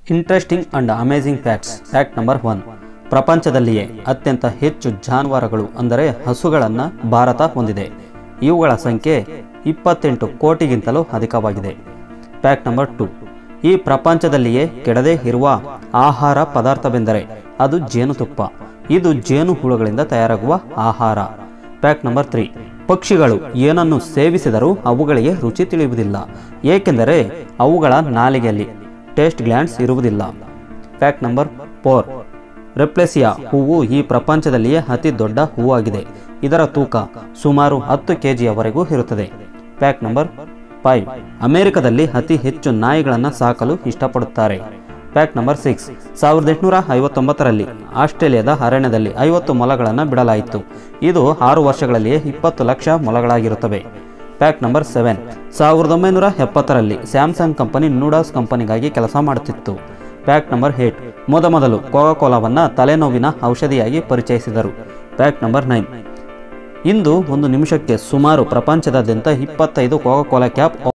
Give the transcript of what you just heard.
interesting and amazing facts fact number one ಪ್ರಪಂಚದಲ್ಲಿಯೇ ಅತ್ಯಂತ ಹೆಚ್ಚು ಜಾನುವಾರುಗಳು ಅಂದರೆ ಹಸುಗಳನ್ನು ಭಾರತ ಹೊಂದಿದೆ ಇವುಗಳ ಸಂಖ್ಯೆ ಇಪ್ಪತ್ತೆಂಟು ಕೋಟಿಗಿಂತಲೂ ಅಧಿಕವಾಗಿದೆ ಫ್ಯಾಕ್ಟ್ ನಂಬರ್ ಟು ಈ ಪ್ರಪಂಚದಲ್ಲಿಯೇ ಕೆಡದೇ ಇರುವ ಆಹಾರ ಪದಾರ್ಥವೆಂದರೆ ಅದು ಜೇನುತುಪ್ಪ ಇದು ಜೇನು ಹುಳುಗಳಿಂದ ತಯಾರಾಗುವ ಆಹಾರ ಫ್ಯಾಕ್ಟ್ ನಂಬರ್ ತ್ರೀ ಪಕ್ಷಿಗಳು ಏನನ್ನು ಸೇವಿಸಿದರೂ ಅವುಗಳಿಗೆ ರುಚಿ ತಿಳಿಯುವುದಿಲ್ಲ ಏಕೆಂದರೆ ಅವುಗಳ ನಾಲಿಗೆಯಲ್ಲಿ ಟೇಸ್ಟ್ ಗ್ಲ್ಯಾಂಡ್ಸ್ ಇರುವುದಿಲ್ಲ ಫ್ಯಾಕ್ಟ್ ನಂಬರ್ ಫೋರ್ ರೆಪ್ಲೆಸಿಯಾ ಹೂವು ಈ ಪ್ರಪಂಚದಲ್ಲಿಯೇ ಅತಿ ದೊಡ್ಡ ಹೂವಾಗಿದೆ ಇದರ ತೂಕ ಸುಮಾರು ಹತ್ತು ಕೆಜಿಯವರೆಗೂ ಇರುತ್ತದೆ ಫ್ಯಾಕ್ಟ್ ನಂಬರ್ ಫೈವ್ ಅಮೆರಿಕದಲ್ಲಿ ಅತಿ ಹೆಚ್ಚು ನಾಯಿಗಳನ್ನು ಸಾಕಲು ಇಷ್ಟಪಡುತ್ತಾರೆ ಫ್ಯಾಕ್ಟ್ ನಂಬರ್ ಸಿಕ್ಸ್ ಸಾವಿರದ ಎಂಟುನೂರ ಐವತ್ತೊಂಬತ್ತರಲ್ಲಿ ಆಸ್ಟ್ರೇಲಿಯಾದ ಅರಣ್ಯದಲ್ಲಿ ಐವತ್ತು ಮೊಲಗಳನ್ನು ಬಿಡಲಾಯಿತು ಇದು ಆರು ವರ್ಷಗಳಲ್ಲಿಯೇ ಇಪ್ಪತ್ತು ಲಕ್ಷ ಮೊಲಗಳಾಗಿರುತ್ತವೆ ಫ್ಯಾಕ್ಟ್ ನಂಬರ್ ಸೆವೆನ್ ಸಾವಿರದ ಒಂಬೈನೂರ ಎಪ್ಪತ್ತರಲ್ಲಿ ಸ್ಯಾಮ್ಸಂಗ್ ಕಂಪನಿ ನೂಡಲ್ಸ್ ಕಂಪನಿಗಾಗಿ ಕೆಲಸ ಮಾಡುತ್ತಿತ್ತು ಫ್ಯಾಕ್ಟ್ ನಂಬರ್ ಏಟ್ ಮೊದಮೊದಲು ಕೋಕಾಕೋಲಾವನ್ನು ತಲೆನೋವಿನ ಔಷಧಿಯಾಗಿ ಪರಿಚಯಿಸಿದರು ಫ್ಯಾಕ್ಟ್ ನಂಬರ್ ನೈನ್ ಇಂದು ಒಂದು ನಿಮಿಷಕ್ಕೆ ಸುಮಾರು ಪ್ರಪಂಚದಾದ್ಯಂತ ಇಪ್ಪತ್ತೈದು ಕೋಕಾಕೋಲಾ ಕ್ಯಾಪ್